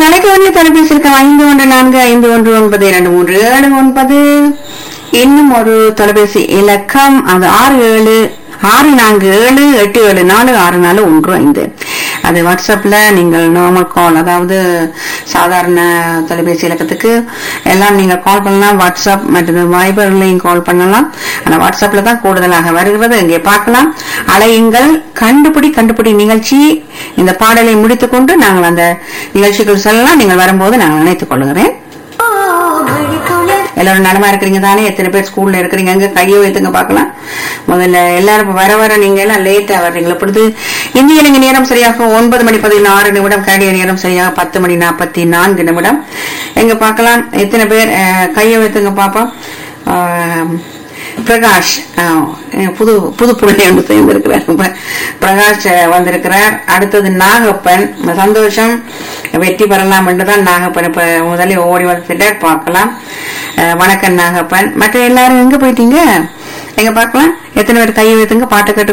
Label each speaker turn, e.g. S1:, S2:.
S1: அழைக்க வேண்டிய தொலைபேசி இருக்க ஐந்து ஒன்று நான்கு ஐந்து ஒன்று ஒன்பது இரண்டு மூன்று ஏழு ஒன்பது இன்னும் ஒரு தொலைபேசி இலக்கம் அது ஆறு ஏழு ஆறு நான்கு ஏழு எட்டு ஏழு நாலு ஆறு நாலு ஒன்று ஐந்து அது வாட்ஸ்அப்ல நீங்கள் நார்மல் கால் அதாவது சாதாரண தொலைபேசி இலக்கத்துக்கு எல்லாம் நீங்க கால் பண்ணலாம் வாட்ஸ்அப் மற்றும் வைபர்லையும் கால் பண்ணலாம் ஆனா வாட்ஸ்அப்ல தான் கூடுதலாக வருகிறது இங்கே பார்க்கலாம் அலையுங்கள் கண்டுபிடி கண்டுபிடி நிகழ்ச்சி இந்த பாடலை முடித்துக்கொண்டு நாங்கள் அந்த நிகழ்ச்சிகள் செல்லலாம் நீங்கள் வரும்போது நாங்கள் நினைத்துக் கொள்கிறேன் எல்லாரும் நலமா இருக்கிறீங்க தானே எத்தனை பேர் ஸ்கூல்ல இருக்கிறீங்க எங்க கையை வைத்துங்க பார்க்கலாம் முதல்ல எல்லாரும் இப்ப வர வர நீங்க எல்லாம் லேட்டா வர்றீங்களா பொழுது இந்திய இலங்கை நேரம் சரியாக ஒன்பது மணி பதினாறு நிமிடம் கனடிய நேரம் சரியாக பத்து மணி நாற்பத்தி நான்கு நிமிடம் எங்க பார்க்கலாம் எத்தனை பேர் அஹ், கையை வைத்துங்க பாப்போம் ஆஹ், பிரகாஷ் ஆஹ், புது புது பிள்ளை ஒன்று சேர்ந்திருக்கிறார் இப்ப பிரகாஷ் அஹ், வந்திருக்கிறார் அடுத்தது நாகப்பன் சந்தோஷம் வெற்றி பெறலாம் என்றுதான் நாகப்பன் இப்ப முதலில் ஓடி வந்துட்டார் பார்க்கலாம் அஹ், வணக்கம் நாகப்பன் மற்ற எல்லாரும் எங்க போயிட்டீங்க எங்க பார்க்கலாம் எத்தனை பேர் கையை வைத்துங்க பாட்டு கேட்டு